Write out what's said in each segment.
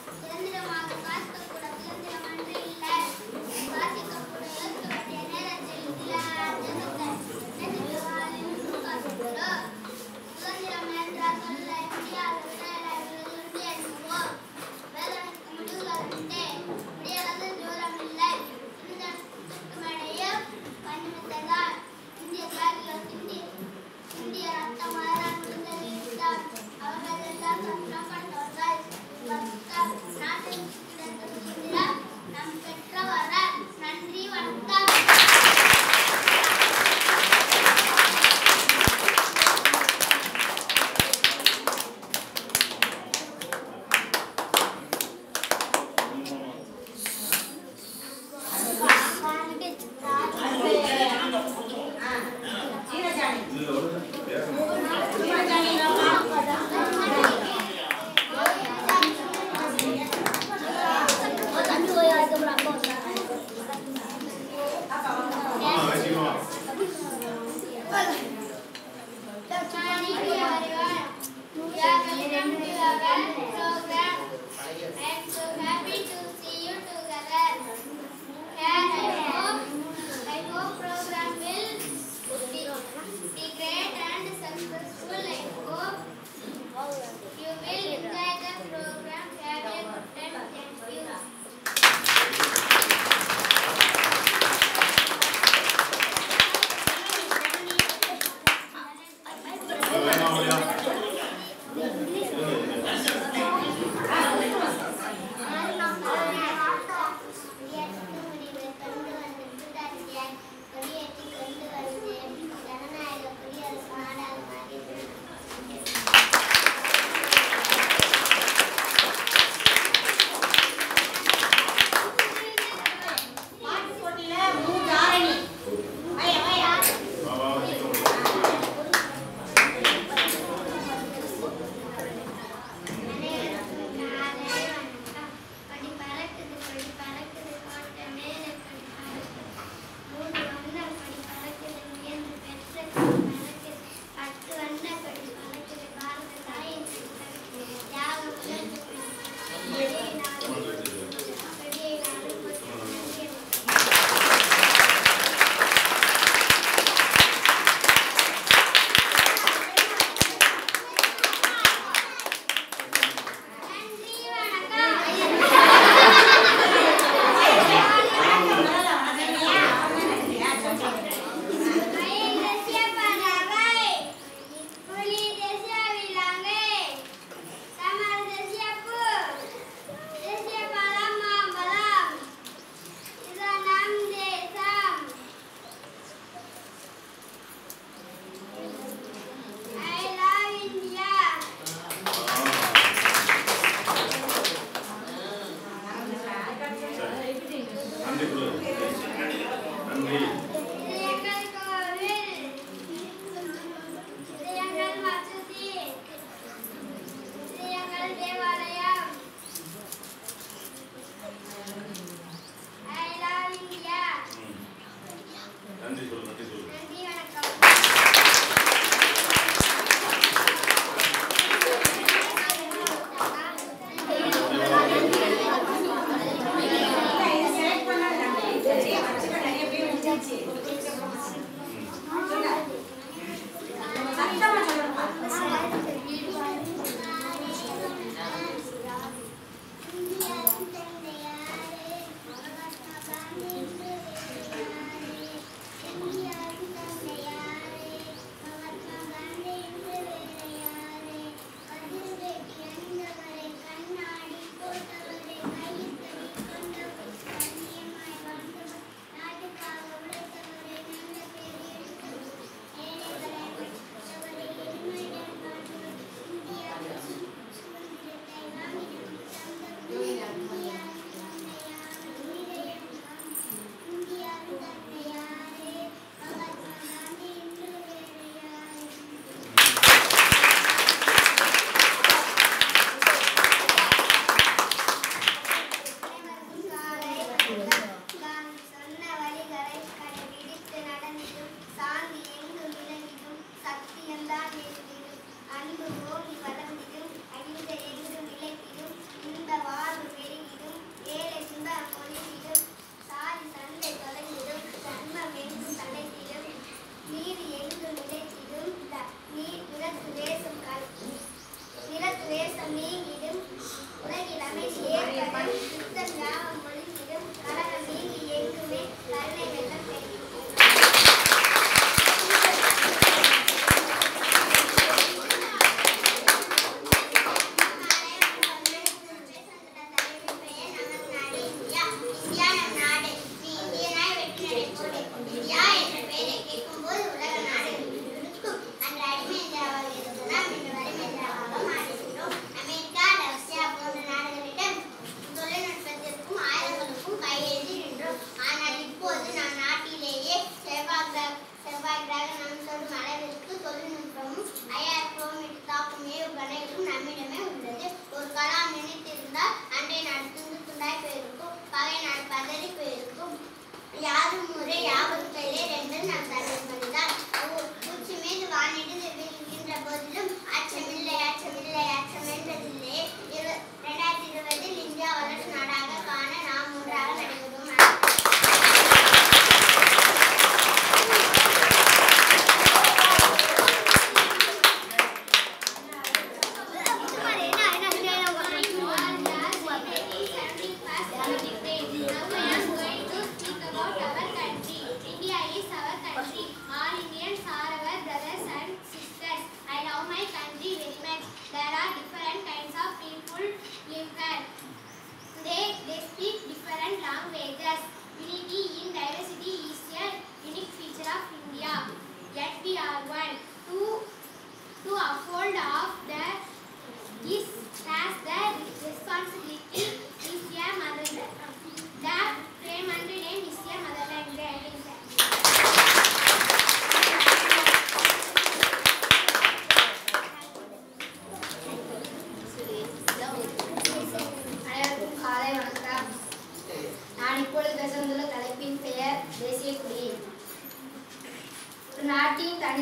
சுதந்திரமாக காக்கக்கூட சுதந்திரம் அன்று இல்லை வாசிக்கக்கூட ஏற்க வேண்டிய நேரத்தில் இல்லை ஜனத்தை நினைத்து காக்கிறோம் சுதந்திரம் என்ற சொல்லை முடியாத செயலை உண்டு என்போம் வேதனைக்கு முடிவுகள் உண்டு முடியாத தூரம் இல்லை சுதந்திரத்துக்கு மேடையும் கண்ணிமித்ததால் இந்திய தியாகிகள் சிந்தி இந்திய ரத்தம் மாறான் விழுந்தது இதுதான் அவர்கள் எல்லாம் சத்திரம் கண்டவர்கள் நாட்டின்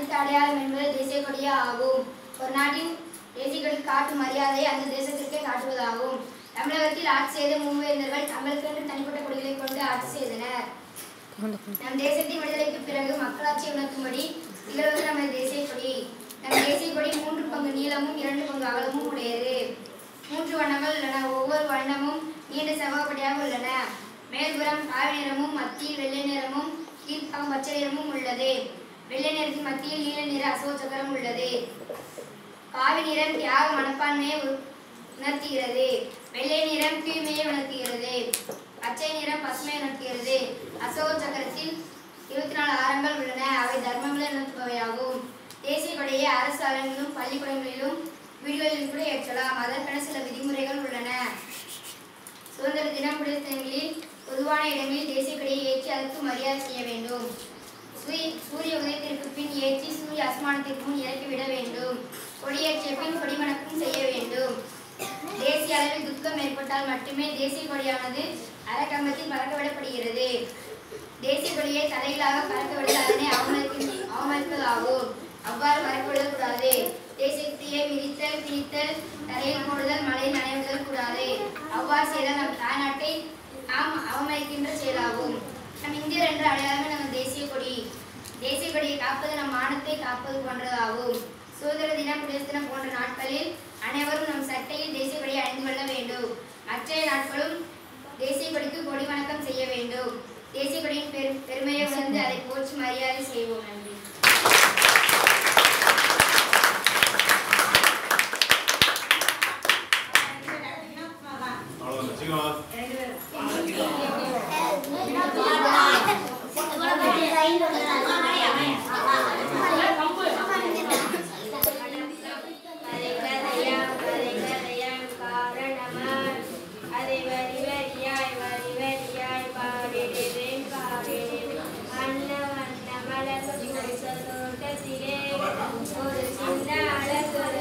தேசத்து அடையாளம் என்பது தேசிய கொடியே ஆகும் ஒரு நாட்டின் தேசிய கொடி காட்டும் மரியாதை அந்த தேசத்திற்கே காட்டுவதாகும் தமிழகத்தில் ஆட்சி செய்த மூவேந்தர்கள் தங்களுக்கென்று தனிப்பட்ட கொடிகளை கொண்டு ஆட்சி செய்தனர் நம் தேசத்தின் விடுதலைக்கு பிறகு மக்களாட்சி உணர்த்தும்படி திகழ்வது நமது தேசிய கொடி நம் தேசிய கொடி மூன்று பங்கு நீளமும் இரண்டு பங்கு அகலமும் உடையது மூன்று வண்ணங்கள் உள்ளன ஒவ்வொரு வண்ணமும் நீண்ட செவ்வகப்படியாக உள்ளன மேல்புறம் காவி நிறமும் மத்தியில் வெள்ளை நிறமும் கீழ்ப்பாகம் பச்சை நிறமும் உள்ளது வெள்ளை நிறத்தின் மத்தியில் நீல நிற அசோக சக்கரம் உள்ளது காவி நிறம் தியாக மனப்பான்மையை உ- உணர்த்துகிறது வெள்ளை நிறம் தூய்மையை உணர்த்துகிறது பச்சை நிறம் பசுமை உணர்த்துகிறது அசோக சக்கரத்தில் இருபத்தி நாலு ஆரங்கள் உள்ளன அவை தர்மங்களை உணர்த்துபவையாகும் தேசிய கொடியை அரசு அலங்கிலும் பள்ளிக்கூடங்களிலும் வீடுகளிலும் கூட ஏற்றலாம் அதற்கென சில விதிமுறைகள் உள்ளன சுதந்திர தினம் குடியரசு தினங்களில் பொதுவான இடங்களில் தேசிய கொடியை ஏற்றி அதற்கு மரியாதை செய்ய வேண்டும் சூரிய சூரிய உதயத்திற்கு பின் ஏற்றி சூரிய அஸ்மானத்திற்கு முன் இறக்கிவிட வேண்டும் கொடியேற்றிய பின் கொடிமணக்கம் செய்ய வேண்டும் தேசிய அளவில் துக்கம் ஏற்பட்டால் மட்டுமே தேசிய கொடியானது அரைக்கம்பத்தில் பறக்கவிடப்படுகிறது தேசிய கொடியை தலையிலாக பறக்கவிடுவது அதனை அவமதிக்க அவமதிப்பதாகும் அவ்வாறு பறக்கவிடக்கூடாது தேசிய கொடியை மிதித்தல் திணித்தல் தரையில் போடுதல் மழையில் நனைவுதல் கூடாது அவ்வாறு செய்தால் நம் தாய்நாட்டை நாம் அவமதிக்கின்ற செயலாகும் நம் இந்தியர் என்ற அடையாளமே நம்ம தேசிய கொடி தேசிய கொடியை காப்பது நம் மானத்தை காப்பது போன்றதாகும் சுதந்திர தினம் குடியரசு தினம் போன்ற நாட்களில் அனைவரும் நம் சட்டையில் தேசிய கொடியை அணிந்து கொள்ள வேண்டும் மற்ற நாட்களும் தேசிய கொடிக்கு கொடி வணக்கம் செய்ய வேண்டும் தேசிய கொடியின் பெரு பெருமையை உணர்ந்து அதை போற்றி மரியாதை செய்வோம் நன்றி அவ்வளோதான் சீக்கிரம் அதை கதையாம் அதை கதையாம் காரணமாய் அதை வரி வரியாய் வரி வரியாய் பாடிடுவேன் பாடிடுவேன் அன்ன வண்ண மலர் பூச தோட்டத்திலே ஒரு சின்ன அழகொரு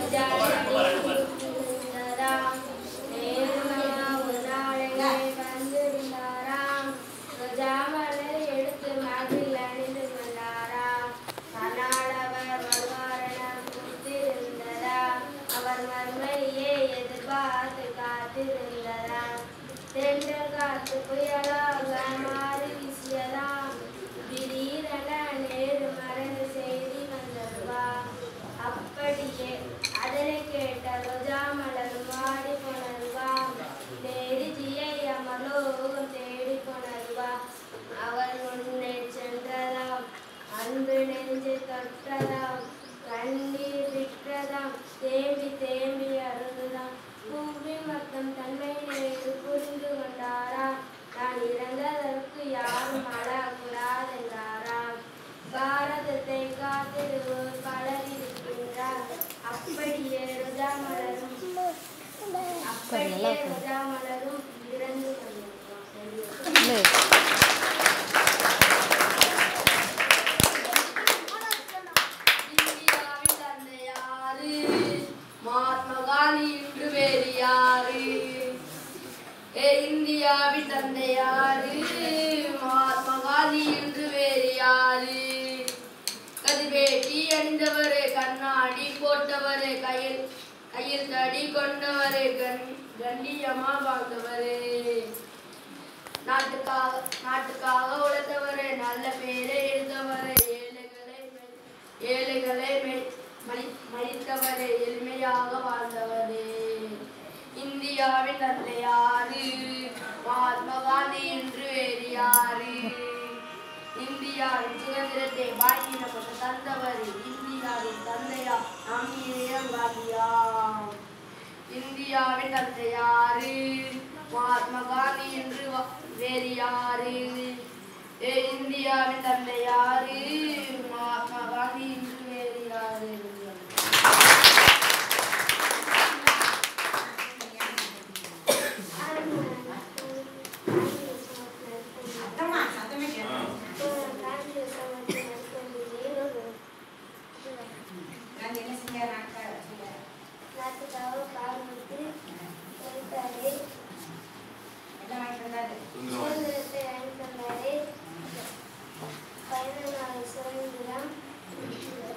ஜாடராம் நேருமையா ஒரு நாளையே வந்திருந்தாராம் ரோஜாமலர் எடுத்து மகிழ் அணிந்து கொண்டாராம் ஆனால் அவர் வருவாரென பூத்திருந்ததா அவர் மறுமையே எதிர்பார்த்து காத்திருந்ததாம் தென்றல் காத்து புயலாக மாறி வீசியதாம் திடீரென நேரு மறைந்த செய்தி வந்ததுவா அப்படியே அதனை கேட்ட ரோஜா மலரும் வாடி போனதுவா நேருஜியை அமலோகம் தேடி போனதுவா அவர் முன்னே சென்றதாம் அன்பு நெஞ்சு தொட்டதாம் கண்ணீர் விற்றதாம் தேம்பி தேம்பி அருந்ததாம் பூமி மொத்தம் தன்மை நினைத்து புரிந்து கொண்டாராம் நான் இறந்ததற்கு யாரும் அழக்கூடாதென்றாராம் பாரதத்தை காத்திருவோர் பலர் இருக்கின்றார் அப்படியே ரோஜா மலரும் அப்படியே ரோஜா மலரும் இறந்து கொண்டிருக்கிறோம் இந்தியாவின் தந்தையாரு மகாத்மா காந்தி இன்று வேறு யாரு ஏ இந்தியாவின் தந்தையாரு மகாத்மா காந்தி இன்று வேறு யாரு கதிவேட்டி அணிந்தவரு கண்ணாடி போட்டவரு கையில் கையில் தடி கொண்டவரு கண் கண்ணியமா வாழ்ந்தவரு நாட்டுக்காக நாட்டுக்காக உழைத்தவரு நல்ல பேரை எடுத்தவரு ஏழைகளை மெ- ஏழைகளை மெ- மதி- மதித்தவரு எளிமையாக வாழ்ந்தவரு இந்தியாவின் தந்தையாரு மகாத்மா காந்தி என்று வேறு யாரு இந்தியாவின் சுதந்திரத்தை பாக்கினப்பட்ட தந்தவர் இந்தியாவின் தந்தையா நம் இளையம் காந்தியா இந்தியாவின் தந்தையாரு மகாத்மா காந்தி என்று வ- வேறு யாரு ஏ இந்தியாவின் தந்தையாரு மகாத்மா காந்தி என்று வேறு யாரு நாட்டுக்காக பாடுபட்டு கொடுத்தாரு சுதந்திரத்தை வாங்கி தந்தாரு பதினொன்றாவது சுதந்திரம்